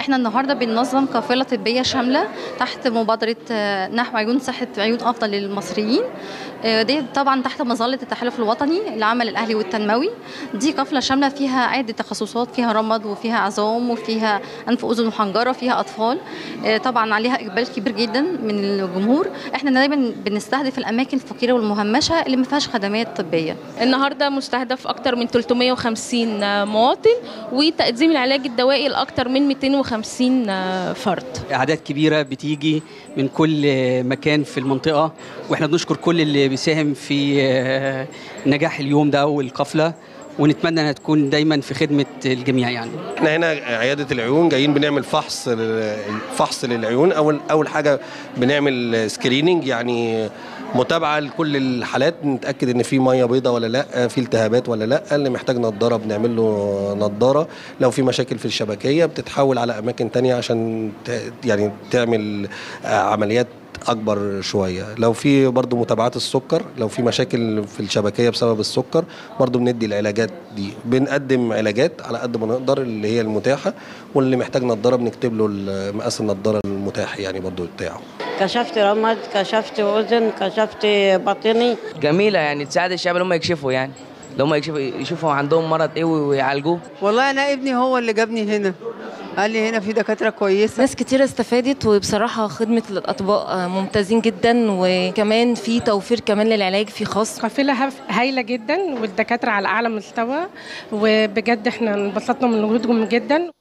احنا النهارده بننظم قافله طبيه شامله تحت مبادره آه، نحو عيون صحه عيون افضل للمصريين آه، دي طبعا تحت مظله التحالف الوطني للعمل الاهلي والتنموي دي قافله شامله فيها عده تخصصات فيها رمد وفيها عظام وفيها انف اذن وحنجره فيها اطفال آه، طبعا عليها اقبال كبير جدا من الجمهور احنا دايما بنستهدف الاماكن الفقيره والمهمشه اللي ما فيهاش خدمات طبيه النهارده مستهدف اكتر من 350 مواطن وتقديم العلاج الدوائي لاكتر من 250 فرد اعداد كبيره بتيجي من كل مكان في المنطقه واحنا بنشكر كل اللي بيساهم في آه، نجاح اليوم ده والقفله ونتمنى انها تكون دايما في خدمه الجميع يعني احنا هنا عياده العيون جايين بنعمل فحص فحص للعيون اول اول حاجه بنعمل سكريننج يعني متابعه لكل الحالات نتاكد ان في ميه بيضاء ولا لا في التهابات ولا لا اللي محتاج نضاره بنعمل له نضاره لو في مشاكل في الشبكيه بتتحول على اماكن تانية عشان ت- يعني تعمل آه، عمليات اكبر شويه لو في برضو متابعات السكر لو في مشاكل في الشبكيه بسبب السكر برضو بندي العلاجات دي بنقدم علاجات على قد ما نقدر اللي هي المتاحه واللي محتاج نضاره بنكتب له مقاس النضاره المتاح يعني برضو بتاعه كشفت رمد كشفت اذن كشفت باطني جميله يعني تساعد الشباب اللي هم يكشفوا يعني اللي هم يكشفوا يشوفوا عندهم مرض ايه ويعالجوه والله انا ابني هو اللي جابني هنا قال لي هنا في دكاتره كويسه ناس كتير استفادت وبصراحة خدمة الأطباء ممتازين جدا وكمان في توفير كمان للعلاج في خاص قافلة هف- هايلة جدا والدكاترة على أعلى مستوى وبجد احنا انبسطنا من وجودهم جدا